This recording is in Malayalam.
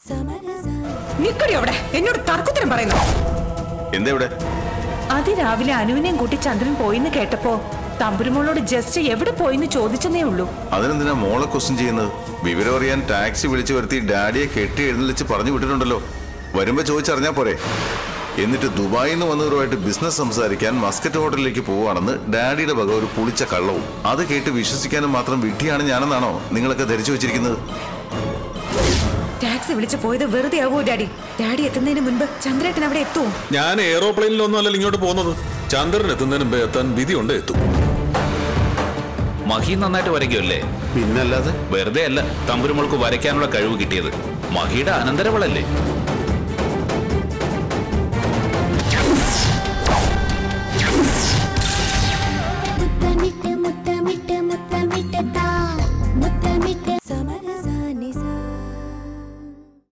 നിക്കടി അവിടെ എന്നോട് തർക്കുത്തരം പറയുന്നു എന്താ ഇവിടെ അതിരാവിലെ അനുവിനെയും കൂട്ടി ചന്ദ്രൻ പോയിന്ന് കേട്ടപ്പോ തമ്പുരുമോളോട് ജസ്റ്റ് എവിടെ പോയിന്ന് ചോദിച്ചെന്നേ ഉള്ളൂ അതിനെന്തിനാ മോളെ ക്വസ്റ്റ്യൻ ചെയ്യുന്നത് വിവരം അറിയാൻ ടാക്സി വിളിച്ചു വരുത്തി ഡാഡിയെ കെട്ടി എഴുന്നള്ളിച്ച് പറഞ്ഞു വിട്ടിട്ടുണ്ടല്ലോ വരുമ്പോ ചോദിച്ചറിഞ്ഞാ പോരെ എന്നിട്ട് ദുബായിൽ നിന്ന് വന്നവരുമായിട്ട് ബിസിനസ് സംസാരിക്കാൻ മസ്കറ്റ് ഹോട്ടലിലേക്ക് പോവുകയാണെന്ന് ഡാഡിയുടെ വക ഒരു പുളിച്ച കള്ളവും അത് കേട്ട് വിശ്വസിക്കാനും മാത്രം വിഡ്ഢിയാണ് ഞാനെന്നാണോ നിങ്ങളൊക്കെ ധരിച്ചു വെച്ചിരിക്കുന്നത് ടാക്സി വിളിച്ചു പോയത് വെറുതെ ആവോ ഡാഡി ഡാഡി എത്തുന്നതിന് മുൻപ് ചന്ദ്രേട്ടൻ അവിടെ എത്തുവോ ഞാൻ എയ്റോപ്ലെയിനിലൊന്നും അല്ലല്ലോ ഇങ്ങോട്ട് പോകുന്നത് ചന്ദ്രൻ എത്തുന്നതിന് മുമ്പേ എത്താൻ വിധിയുണ്ട് എത്തും മഹി നന്നായിട്ട് വരയ്ക്കുമല്ലേ പിന്നല്ലാതെ വെറുതെ അല്ല തമ്പുരുമോൾക്ക് വരയ്ക്കാനുള്ള കഴിവ് കിട്ടിയത് മഹിയുടെ അനന്തരവളല്ലേ